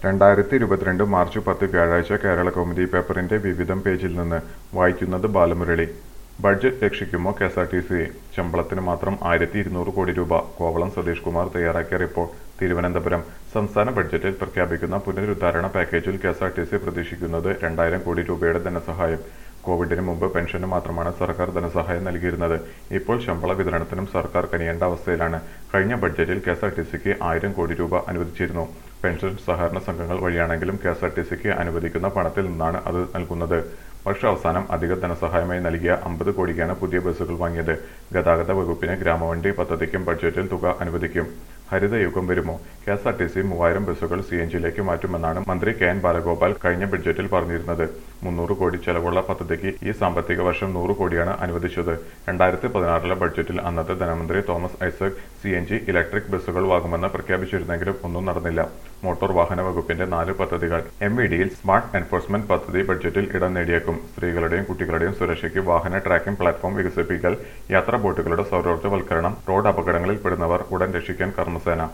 രണ്ടായിരത്തി ഇരുപത്തിരണ്ട് മാർച്ച് പത്ത് വ്യാഴാഴ്ച കേരള കൗമുദി പേപ്പറിന്റെ വിവിധം പേജിൽ നിന്ന് വായിക്കുന്നത് ബാലമുരളി ബഡ്ജറ്റ് രക്ഷിക്കുമോ K S R T C ശമ്പളത്തിന് മാത്രം ആയിരത്തി ഇരുന്നൂറ് കോടി രൂപ കോവളം സതീഷ് കുമാർ തയ്യാറാക്കിയ റിപ്പോർട്ട് തിരുവനന്തപുരം സംസ്ഥാന ബഡ്ജറ്റിൽ പ്രഖ്യാപിക്കുന്ന പുനരുദ്ധാരണ പാക്കേജിൽ K S R T C പ്രതീക്ഷിക്കുന്നത് രണ്ടായിരം കോടി രൂപയുടെ ധനസഹായം കോവിഡിന് മുമ്പ് പെൻഷന് മാത്രമാണ് സർക്കാർ ധനസഹായം നൽകിയിരുന്നത് ഇപ്പോൾ ശമ്പള വിതരണത്തിനും സർക്കാർ കനിയേണ്ട അവസ്ഥയിലാണ് കഴിഞ്ഞ ബഡ്ജറ്റിൽ കെ എസ് ആർ ടി സിക്ക് ആയിരം കോടി രൂപ അനുവദിച്ചിരുന്നു പെൻഷൻ സഹകരണ സംഘങ്ങൾ വഴിയാണെങ്കിലും കെ എസ് ആർ ടി സിക്ക് അനുവദിക്കുന്ന പണത്തിൽ നിന്നാണ് അത് നൽകുന്നത് വർഷാവസാനം അധിക ധനസഹായമായി നൽകിയ അമ്പത് കോടിക്കാണ് പുതിയ ബസ്സുകൾ വാങ്ങിയത് ഗതാഗത വകുപ്പിന് ഗ്രാമവണ്ടി പദ്ധതിക്കും ബഡ്ജറ്റിൽ തുക അനുവദിക്കും ഹരിതയുഗം വരുമോ K S R T C മൂവായിരം ബസ്സുകൾ സി എൻ ജിയിലേക്ക് മാറ്റുമെന്നാണ് മന്ത്രി കെ എൻ ബാലഗോപാൽ കഴിഞ്ഞ ബഡ്ജറ്റിൽ പറഞ്ഞിരുന്നത് മുന്നൂറ് കോടി ചെലവുള്ള പദ്ധതിക്ക് ഈ സാമ്പത്തിക വർഷം നൂറ് കോടിയാണ് അനുവദിച്ചത് രണ്ടായിരത്തി പതിനാറിലെ ബഡ്ജറ്റിൽ അന്നത്തെ ധനമന്ത്രി Thomas Isaac C N G electric ബസ്സുകൾ വാങ്ങുമെന്ന് പ്രഖ്യാപിച്ചിരുന്നെങ്കിലും ഒന്നും നടന്നില്ല മോട്ടോർ വാഹന വകുപ്പിന്റെ നാല് പദ്ധതികൾ എം വി ഡിയിൽ സ്മാർട്ട് എൻഫോഴ്സ്മെന്റ് പദ്ധതി ബഡ്ജറ്റിൽ ഇടം നേടിയേക്കും സ്ത്രീകളുടെയും കുട്ടികളുടെയും സുരക്ഷയ്ക്ക് വാഹന ട്രാക്കിംഗ് പ്ലാറ്റ്ഫോം വികസിപ്പിക്കൽ യാത്രാ ബോട്ടുകളുടെ സൗരോർജ്ജവൽക്കരണം റോഡ് അപകടങ്ങളിൽ പെടുന്നവർ ഉടൻ രക്ഷിക്കാൻ കർമ്മസേന